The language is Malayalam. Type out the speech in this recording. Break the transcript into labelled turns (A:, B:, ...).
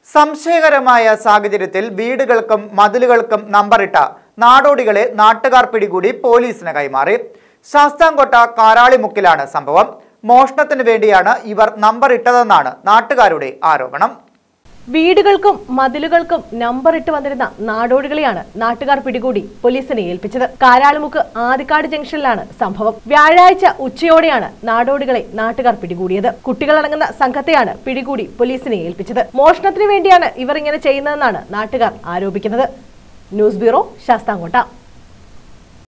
A: സംശയകരമായ സാഹചര്യത്തിൽ വീടുകൾക്കും മതിലുകൾക്കും നമ്പറിട്ട നാടോടികളെ നാട്ടുകാർ പിടികൂടി പോലീസിന് കൈമാറി ശാസ്താംകോട്ട കാരാളിമുക്കിലാണ് സംഭവം മോഷണത്തിന് വേണ്ടിയാണ് ഇവർ നമ്പർ ഇട്ടതെന്നാണ് നാട്ടുകാരുടെ ആരോപണം
B: വീടുകൾക്കും മതിലുകൾക്കും നമ്പർ ഇട്ട് വന്നിരുന്ന നാടോടികളെയാണ് നാട്ടുകാർ പിടികൂടി പോലീസിനെ ഏൽപ്പിച്ചത് കാരാളുമുക്ക് ആദിക്കാട് ജംഗ്ഷനിലാണ് സംഭവം വ്യാഴാഴ്ച ഉച്ചയോടെയാണ് നാടോടികളെ നാട്ടുകാർ പിടികൂടിയത് കുട്ടികളടങ്ങുന്ന സംഘത്തെയാണ് പിടികൂടി പോലീസിനെ ഏൽപ്പിച്ചത് മോഷണത്തിന് വേണ്ടിയാണ് ഇവർ ഇങ്ങനെ ചെയ്യുന്നതെന്നാണ് നാട്ടുകാർ ആരോപിക്കുന്നത് ന്യൂസ് ബ്യൂറോ ശാസ്താംകോട്ട